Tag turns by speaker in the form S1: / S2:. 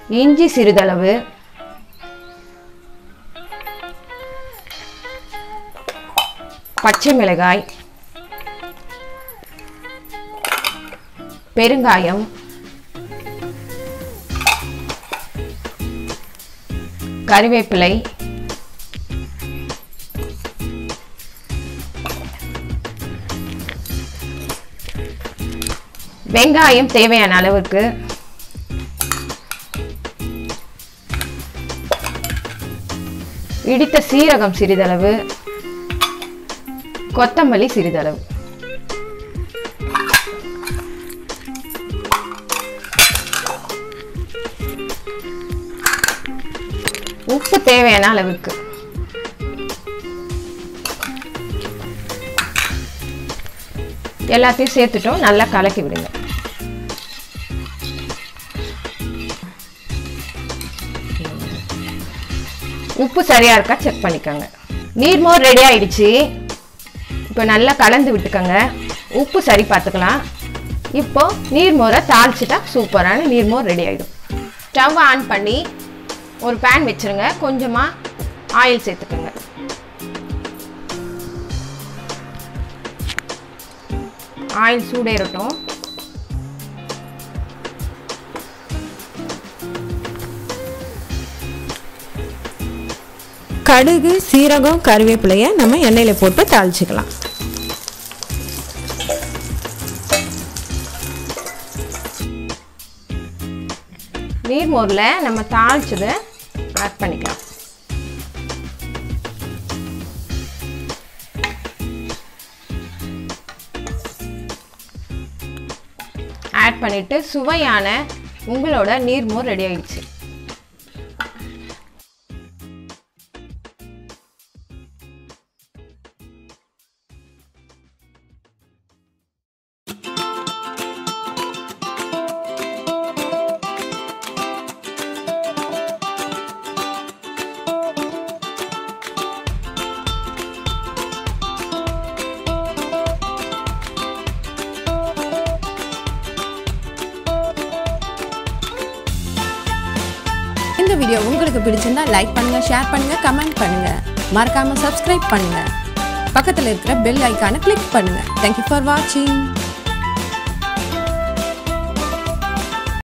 S1: இஞ்சி சிறிதளவு பச்சை மிளகாய் பெருங்காயம் கறிவேப்பிலை வெங்காயம் தேவையான அளவுக்கு இடித்த சீரகம் சிறிதளவு கொத்தமல்லி சிறிதளவு உப்பு தேவையான அளவுக்கு எல்லாத்தையும் சேர்த்துட்டோம் நல்லா கலக்கி விடுங்க உப்பு சரியா இருக்கா செக் பண்ணிக்கோங்க நீர்மோர் ரெடி ஆயிடுச்சு இப்போ நல்லா கலந்து விட்டுக்கோங்க உப்பு சரி பார்த்துக்கலாம் இப்போ நீர்மோரை தாளிச்சிட்டா சூப்பரான நீர்மோர் ரெடி ஆகிடும் ஸ்டவ் ஆன் பண்ணி ஒரு பேன் வச்சுருங்க கொஞ்சமாக ஆயில் சேர்த்துக்கோங்க ஆயில் சூடேறட்டும்
S2: கடுகு சீரகம் கருவேப்பிலையை நம்ம எண்ணெயில் போட்டு தாளிச்சுக்கலாம்
S1: நீர்மோரில் நம்ம தாளிச்சதை ஆட் பண்ணிக்கலாம் ஆட் பண்ணிட்டு சுவையான உங்களோட நீர்மோர் ரெடி ஆயிடுச்சு
S2: இந்த வீடியோ உங்களுக்கு பிடிச்சிருந்தா லைக் பண்ணுங்க ஷேர் பண்ணுங்க கமெண்ட் பண்ணுங்க மறக்காம சப்ஸ்கிரைப் பண்ணுங்க பக்கத்தில் இருக்கிற பெல் ஐக்கானை கிளிக் பண்ணுங்க தேங்க்யூ ஃபார் வாட்சிங்